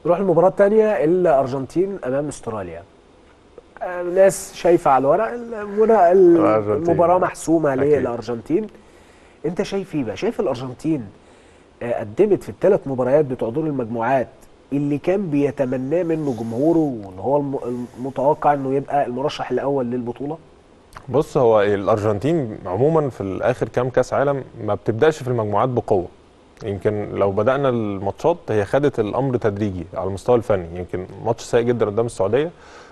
نروح المباراه الثانيه الارجنتين امام استراليا آه، ناس شايفه على الورق المنا- الأرجنتين. المباراه محسومه أكيد. للارجنتين انت شايف ايه بقى شايف الارجنتين آه، قدمت في الثلاث مباريات بتوع دور المجموعات اللي كان بيتمناه منه جمهوره واللي هو الم- المتوقع انه يبقى المرشح الاول للبطوله بص هو الارجنتين عموما في الاخر كام كاس عالم ما بتبداش في المجموعات بقوه يمكن لو بدانا الماتشات هي خدت الامر تدريجي على المستوى الفني يمكن ماتش سيء جدا قدام السعوديه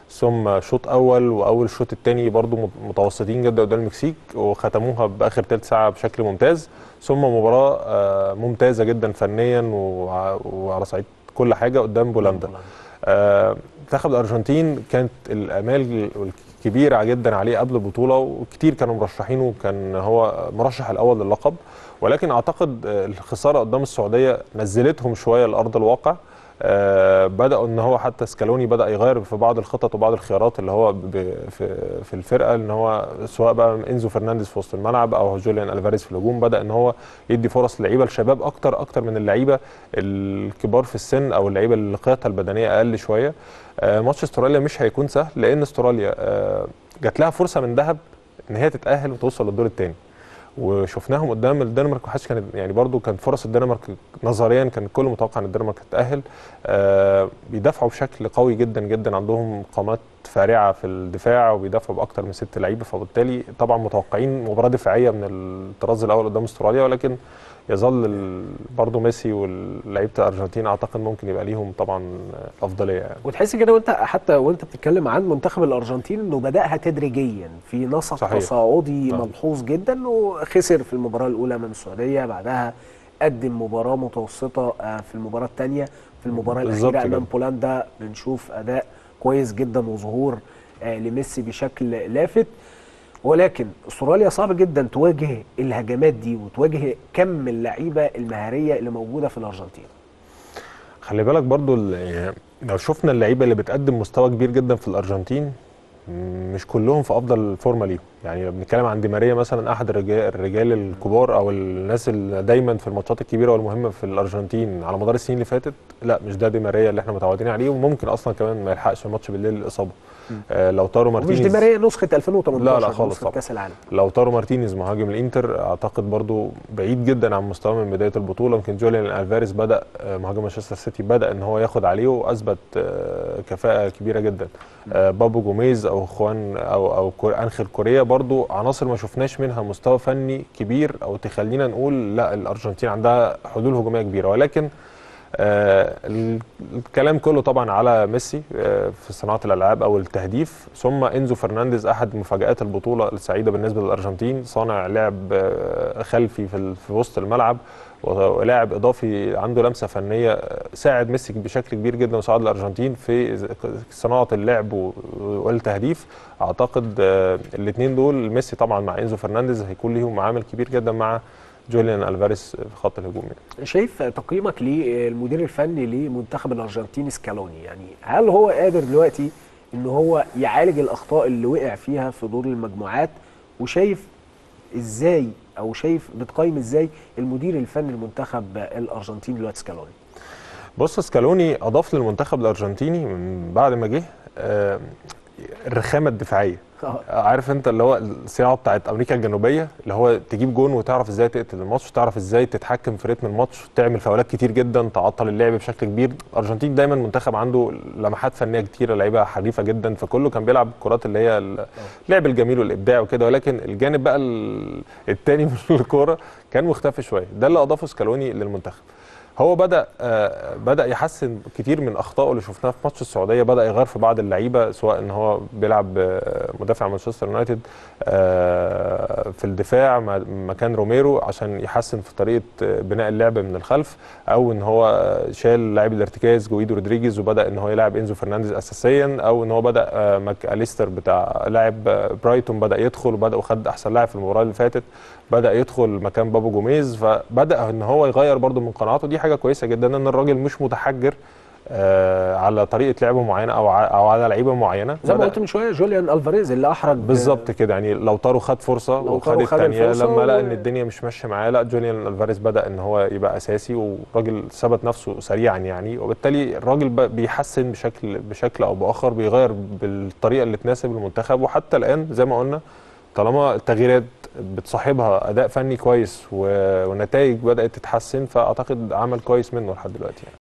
ثم شوط اول واول شوط الثاني برضو مت- متوسطين جدا قدام المكسيك وختموها باخر ثلث ساعه بشكل ممتاز ثم مباراه آه، ممتازه جدا فنيا وع- وعلى صعيد كل حاجه قدام بولندا آه، منتخب الارجنتين كانت الامال الكبيره جدا عليه قبل البطوله وكتير كانوا مرشحينه وكان هو مرشح الاول للقب ولكن اعتقد آه، الخساره قدام السعوديه نزلتهم شويه لارض الواقع آه، بداوا ان هو حتى سكالوني بدا يغير في بعض الخطط وبعض الخيارات اللي هو ب- في في الفرقه ان هو سواء بقى انزو فرنانديز في وسط الملعب او جوليان الفاريز في الهجوم بدا ان هو يدي فرص للعيبه الشباب اكتر اكتر من اللعيبه الكبار في السن او اللعيبه اللي لياقتها البدنيه اقل شويه آه، ماتش استراليا مش هيكون سهل لان استراليا آه، جات لها فرصه من ذهب ان هي تتاهل وتوصل للدور الثاني وشفناهم قدام الدنمارك محدش كان يعني برضو كان فرص الدنمارك نظريا كان الكل متوقع ان الدنمارك تتاهل آه بيدافعوا بشكل قوي جدا جدا عندهم قامات فارعه في الدفاع وبيدافعوا باكتر من ست لعيبه فبالتالي طبعا متوقعين مباراه دفاعيه من الطراز الاول قدام استراليا ولكن يظل ال- برضو ميسي ولعيبه الارجنتين اعتقد ممكن يبقى ليهم طبعا افضليه يعني وتحس كده وانت حتى وانت بتتكلم عن منتخب الارجنتين انه بداها تدريجيا في نسق صحيح. تصاعدي آه. ملحوظ جدا وخسر في المباراه الاولى امام السعوديه بعدها قدم مباراه متوسطه آه، في المباراه الثانيه في المباراه بالظبط الاخيره كده. امام بولندا بنشوف اداء كويس جدا وظهور آه، لميسي بشكل لافت ولكن استراليا صعب جدا تواجه الهجمات دي وتواجه كم اللعيبه المهاريه اللي موجوده في الارجنتين خلي بالك برضو ال- يعني لو شفنا اللعيبه اللي بتقدم مستوى كبير جدا في الارجنتين م- مش كلهم في افضل فورمه ليهم يعني لو بنتكلم عن دي ماريا مثلا احد الرجال, الرجال الكبار او الناس اللي دايما في الماتشات الكبيره والمهمه في الارجنتين على مدار السنين اللي فاتت لا مش ده دي ماريا اللي احنا متعودين عليه وممكن اصلا كمان ما يلحقش الماتش بالليل الاصابه آه لو تارو ومش مارتينيز دي ماريا نسخه 2018 لا، لا خالص نسخه طبعا. كاس العالم لو تارو مارتينيز مهاجم الانتر اعتقد برضو بعيد جدا عن مستواه من بدايه البطوله يمكن جوليان الفاريز بدا آه، مهاجم مانشستر سيتي بدا ان هو ياخد عليه واثبت آه، كفاءه كبيره جدا آه، بابو جوميز او خوان او او كور- انخيل كوريا برضو عناصر ما شفناش منها مستوى فني كبير او تخلينا نقول لا الارجنتين عندها حلول هجوميه كبيره ولكن آه ال- الكلام كله طبعا على ميسي آه في صناعه الالعاب او التهديف ثم انزو فرنانديز احد مفاجات البطوله السعيده بالنسبه للارجنتين صانع لعب آه خلفي في, ال- في وسط الملعب ولاعب اضافي عنده لمسه فنيه آه، ساعد ميسي بشكل كبير جدا وساعد الارجنتين في صناعه اللعب و- والتهديف اعتقد الاثنين دول ميسي طبعا مع انزو فرنانديز هيكون ليهم عامل كبير جدا مع جوليان الفاريز في خط الهجوم يعني. شايف تقييمك للمدير الفني لمنتخب الارجنتين سكالوني يعني هل هو قادر دلوقتي ان هو يعالج الاخطاء اللي وقع فيها في دور المجموعات وشايف ازاي او شايف بتقيم ازاي المدير الفني لمنتخب الارجنتين دلوقتي سكالوني بص سكالوني اضاف للمنتخب الارجنتيني من بعد ما جه آه، الرخامه الدفاعيه عارف انت اللي هو الصياعه بتاعت امريكا الجنوبيه اللي هو تجيب جون وتعرف ازاي تقتل الماتش وتعرف ازاي تتحكم في رتم الماتش تعمل فاولات كتير جدا تعطل اللعب بشكل كبير الارجنتين دايما منتخب عنده لمحات فنيه كتيره لعيبه حريفه جدا فكله كان بيلعب الكرات اللي هي اللعب الجميل والابداع وكده ولكن الجانب بقى ال- التاني من الكوره كان مختفي شويه ده اللي اضافه سكالوني للمنتخب هو بدا آه بدا يحسن كتير من اخطائه اللي شفناها في ماتش السعوديه بدا يغير في بعض اللعيبه سواء ان هو بيلعب آه، مدافع مانشستر يونايتد آه في الدفاع م- مكان روميرو عشان يحسن في طريقه آه، بناء اللعب من الخلف او ان هو آه، شال لاعب الارتكاز جويدو رودريجيز وبدا ان هو يلعب انزو فرنانديز اساسيا او ان هو بدا آه، ماك اليستر بتاع لاعب آه، برايتون بدا يدخل وبدا وخد احسن لاعب في المباراه اللي فاتت بدا يدخل مكان بابو جوميز فبدا ان هو يغير برده من قناعاته دي حاجه كويسه جدا ان الراجل مش متحجر آه على طريقه لعب معينه او ع- او على لعيبه معينه زي ما بدأ- قلت من شويه جوليان الفاريز اللي احرج بالظبط كده يعني لو طارو خد فرصه لو وخد طارو خد الثانيه الفرصة لما لقى و- ان الدنيا مش ماشيه معاه لا جوليان الفاريز بدا ان هو يبقى اساسي وراجل ثبت نفسه سريعا يعني وبالتالي الراجل بقى بيحسن بشكل بشكل او باخر بيغير بالطريقه اللي تناسب المنتخب وحتى الان زي ما قلنا طالما التغييرات بتصاحبها اداء فني كويس و- ونتائج بدات تتحسن فاعتقد عمل كويس منه لحد دلوقتي يعني